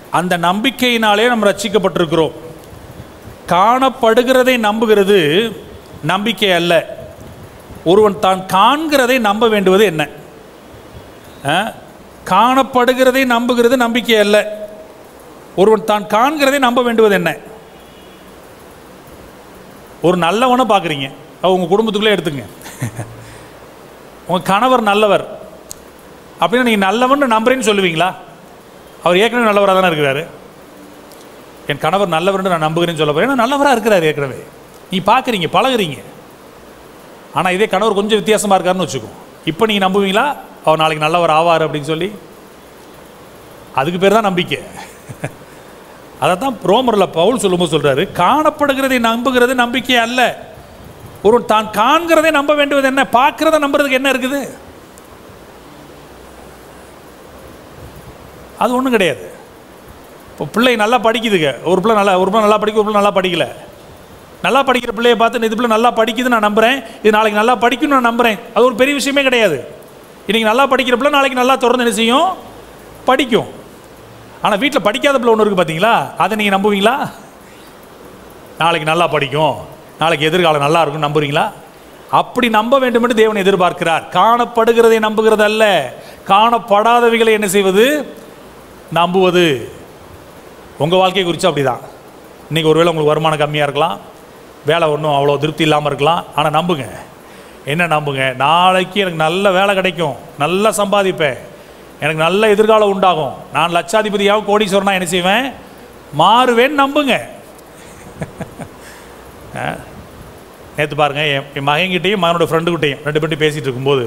அந்த நம்பிக்கையினாலே நம்ம ரட்சிக்கப்பட்டிருக்கிறோம் காணப்படுகிறதை நம்புகிறது நம்பிக்கை அல்ல ஒருவன் தான் காண்கிறதை நம்ப வேண்டுவது என்ன ஆ? காணப்படுகிறதை நம்புகிறது நம்பிக்கை அல்ல ஒருவன் தான் காண்கிறதை நம்ப வேண்டுவது என்ன ஒரு நல்லவனை பார்க்குறீங்க அவ உங்கள் குடும்பத்துக்குள்ளே எடுத்துங்க உங்கள் கணவர் நல்லவர் அப்படின்னா நீங்கள் நல்லவன் நம்புறேன்னு சொல்லுவீங்களா அவர் ஏற்கனவே நல்லவராக தானே இருக்கிறாரு என் கணவர் நல்லவர்னு நான் நம்புகிறேன்னு சொல்ல போகிறேன் ஏன்னா நல்லவராக இருக்கிறார் ஏற்கனவே நீ பார்க்குறீங்க பழகுறீங்க ஆனால் இதே கணவர் கொஞ்சம் வித்தியாசமாக இருக்காருன்னு வச்சுக்கோ இப்போ நீங்கள் நம்புவீங்களா அவர் நாளைக்கு நல்லவர் ஆவார் அப்படின்னு சொல்லி அதுக்கு பேர் தான் நம்பிக்கை அதை தான் ரோமரில் பவுல் சொல்லும்போது சொல்கிறாரு காணப்படுகிறதை நம்புகிறது நம்பிக்கை அல்ல ஒருவன் தான் காண்கிறதை நம்ப வேண்டுவது என்ன பார்க்கிறத நம்புறதுக்கு என்ன இருக்குது அது ஒன்றும் கிடையாது இப்போ பிள்ளை நல்லா படிக்குதுங்க ஒரு பிள்ளை நல்லா ஒரு பிள்ளை நல்லா படிக்க ஒரு பிள்ளை நல்லா படிக்கல நல்லா படிக்கிற பிள்ளையை பார்த்து இது பிள்ளை நல்லா படிக்குது நான் நம்புகிறேன் இது நாளைக்கு நல்லா படிக்கும்னு நான் நம்புகிறேன் அது ஒரு பெரிய விஷயமே கிடையாது இன்றைக்கி நல்லா படிக்கிற பிள்ளை நாளைக்கு நல்லா தொடர்ந்து என்ன செய்யும் படிக்கும் ஆனால் வீட்டில் படிக்காத பிள்ளை ஒன்று இருக்குது பார்த்தீங்களா அதை நீங்கள் நம்புவீங்களா நாளைக்கு நல்லா படிக்கும் நாளைக்கு எதிர்காலம் நல்லா இருக்கும் நம்புறீங்களா அப்படி நம்ப வேண்டும் என்று தேவன் எதிர்பார்க்கிறார் காணப்படுகிறதை நம்புகிறது அல்ல காணப்படாதவைகளை என்ன செய்வது நம்புவது உங்கள் வாழ்க்கை குறித்து அப்படிதான் இன்றைக்கி ஒருவேளை உங்களுக்கு வருமானம் கம்மியாக இருக்கலாம் வேலை ஒன்றும் அவ்வளோ திருப்தி இல்லாமல் இருக்கலாம் ஆனால் நம்புங்க என்ன நம்புங்க நாளைக்கு எனக்கு நல்ல வேலை கிடைக்கும் நல்லா சம்பாதிப்பேன் எனக்கு நல்ல எதிர்காலம் உண்டாகும் நான் லட்சாதிபதியாகவும் கோடீஸ்வரனா என்ன செய்வேன் மாறுவேன்னு நம்புங்க நேற்று பாருங்க என் என் மகன்கிட்டையும் மகனோட ஃப்ரெண்டுக்கிட்டையும் ரெண்டு பேர்ட்டையும் பேசிகிட்டு இருக்கும்போது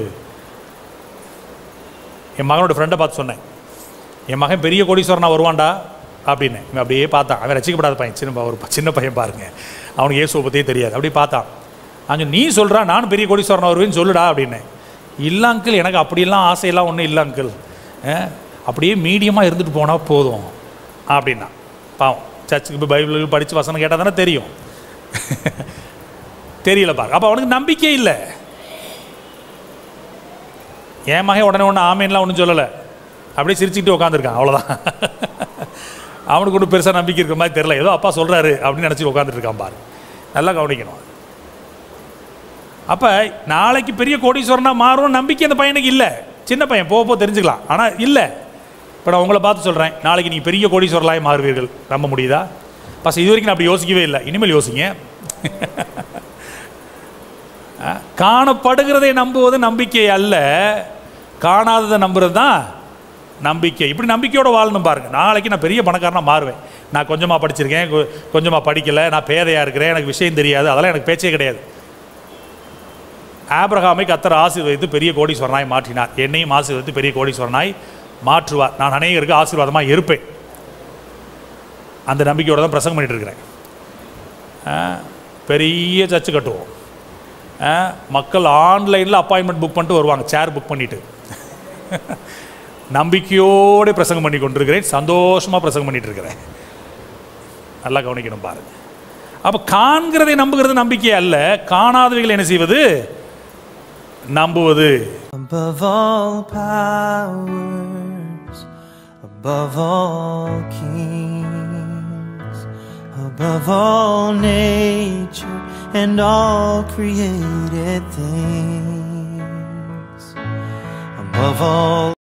என் மகனோட ஃப்ரெண்டை பார்த்து சொன்னேன் என் மகன் பெரிய கோடீஸ்வரனா வருவான்டா அப்படின்னு இவன் அப்படியே பார்த்தான் அவன் ரசிக்கப்படாத பையன் சின்ன ப- ஒரு ப- சின்ன பையன் பாருங்க அவனுக்கு இயேசுவை பற்றியே தெரியாது அப்படியே பார்த்தான் அங்கே நீ சொல்கிறா நான் பெரிய கோடீஸ்வரனா வருவேன்னு சொல்லுடா அப்படின்னு இல்லை அங்கிள் எனக்கு அப்படியெல்லாம் ஆசையெல்லாம் ஒன்றும் இல்லை அங்கிள் அஹ், அப்படியே மீடியமாக இருந்துட்டு போனால் போதும் அப்படின்னா பாவம் சர்ச்சுக்கு போய் பைபிள் படித்து வசனம் கேட்டால் தானே தெரியும் தெரியல பாரு அப்போ அவனுக்கு நம்பிக்கை இல்லை என் மகன் உடனே ஒன்று ஆமேன்லாம் ஒன்றும் சொல்லலை அப்படியே சிரிச்சுக்கிட்டு உட்காந்துருக்கான் அவ்வளோதான் அவனுக்கு ஒன்றும் பெருசாக நம்பிக்கை இருக்கிற மாதிரி தெரில ஏதோ அப்பா சொல்கிறாரு அப்படின்னு நினச்சி உட்காந்துட்டு இருக்கான் பாரு நல்லா கவனிக்கணும் அப்போ நாளைக்கு பெரிய கோடீஸ்வரனா மாறும் நம்பிக்கை அந்த பையனுக்கு இல்லை சின்ன பையன் போக போக தெரிஞ்சுக்கலாம் ஆனால் இல்லை இப்போ நான் உங்களை பார்த்து சொல்கிறேன் நாளைக்கு நீங்கள் பெரிய கோடீஸ்வரலாய் மாறுவீர்கள் நம்ப முடியுதா பஸ் இது வரைக்கும் நான் அப்படி யோசிக்கவே இல்லை இனிமேல் யோசிங்க அஹ், காணப்படுகிறதை நம்புவது நம்பிக்கை அல்ல காணாததை நம்புறது தான் நம்பிக்கை இப்படி நம்பிக்கையோட வாழணும் பாருங்க நாளைக்கு நான் பெரிய பணக்காரனா மாறுவேன் நான் கொஞ்சமாக படிச்சிருக்கேன் கொ- கொஞ்சமாக படிக்கலை நான் பேதையாக இருக்கிறேன் எனக்கு விஷயம் தெரியாது அதெல்லாம் எனக்கு பேச்சே கிடையாது ஆபிரகாமை கத்தர் ஆசீர்வதித்து பெரிய கோடீஸ்வரனாய் மாற்றினார் என்னையும் ஆசீர்வதித்து பெரிய கோடீஸ்வரனாய் மாற்றுவார் நான் அநேகருக்கு ஆசீர்வாதமாக இருப்பேன் அந்த நம்பிக்கையோட தான் பிரசங்கம் பண்ணிட்டு இருக்கிறேன் ஆ, பெரிய சர்ச்சு கட்டுவோம் ஆ, மக்கள் ஆன்லைனில் அப்பாயின்மெண்ட் புக் பண்ணிட்டு வருவாங்க சேர் புக் பண்ணிட்டு நம்பிக்கையோடு பிரசங்கம் பண்ணி கொண்டிருக்கிறேன் சந்தோஷமாக பிரசங்கம் பண்ணிட்டு இருக்கிறேன் நல்லா கவனிக்கணும் பாருங்க அப்போ காண்கிறதை நம்புகிறது நம்பிக்கை அல்ல காணாதவைகளை என்ன செய்வது நம்புவது Above all powers, above all kings, above all nature and all created things, above all